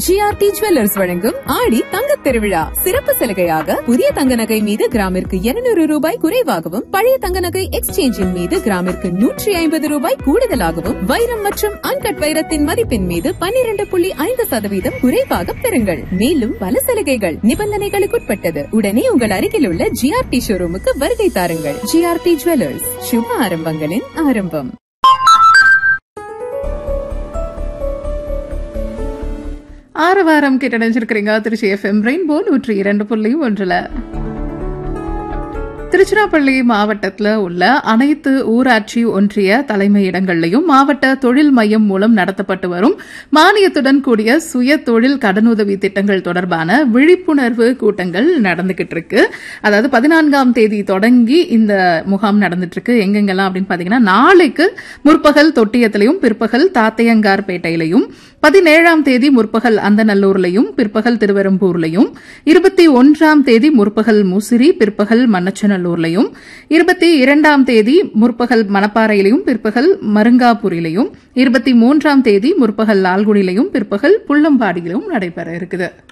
GRT jewellers வழங்கும் ஆடி தங்க திருவிழா சிறப்பு சலுகையாக புதிய தங்க நகை மீது கிராமிற்கு 200 ரூபாய் குறைவாகவும் பழைய தங்க நகை எக்ஸ்சேஞ்சின் மீது கிராமிற்கு நூற்றி ஐம்பது ரூபாய் கூடுதலாகவும் வைரம் மற்றும் அன்கட் வைரத்தின் மதிப்பின் மீது 12.5% புள்ளி ஐந்து சதவீதம் குறைவாக பெறுங்கள் மேலும் பல சலுகைகள் நிபந்தனைகளுக்குட்பட்டது உடனே உங்கள் அருகில் உள்ள ஜிஆர்டி ஷோரூமுக்கு வருகை தாருங்கள் ஜிஆர்டி ஜுவல்லர்ஸ் சுப ஆரம்பங்களின் ஆரம்பம் ஆறு வாரம் கேட்டடைஞ்சிருக்கிறீங்க திருச்சி எஃப்எம் ரெயின்போ நூற்றி இரண்டு புள்ளி ஒன்றுல திருச்சிராப்பள்ளி மாவட்டத்தில் உள்ள அனைத்து ஊராட்சி ஒன்றிய தலைமையிடங்கள்லையும் மாவட்ட தொழில் மையம் மூலம் நடத்தப்பட்டு வரும் மானியத்துடன் கூடிய சுய தொழில் கடனுதவி திட்டங்கள் தொடர்பான விழிப்புணர்வு கூட்டங்கள் நடந்துகிட்டு இருக்கு அதாவது பதினான்காம் தேதி தொடங்கி இந்த முகாம் நடந்துட்டு இருக்கு எங்கெங்கெல்லாம் அப்படின்னு பாத்தீங்கன்னா நாளைக்கு முற்பகல் தொட்டியத்திலையும் பிற்பகல் தாத்தையங்கார்பேட்டையிலையும் பதினேழாம் தேதி முற்பகல் அந்தநல்லூர்லையும் பிற்பகல் திருவெரும்பூர்லையும் இருபத்தி ஒன்றாம் தேதி முற்பகல் முசிறி பிற்பகல் மண்ணச்சநல்லூர்லையும் இருபத்தி இரண்டாம் தேதி முற்பகல் மணப்பாறையிலையும் பிற்பகல் மருங்காபுரியிலையும் இருபத்தி மூன்றாம் தேதி முற்பகல் லால்குடியிலையும் பிற்பகல் புள்ளம்பாடியிலும் நடைபெற இருக்குது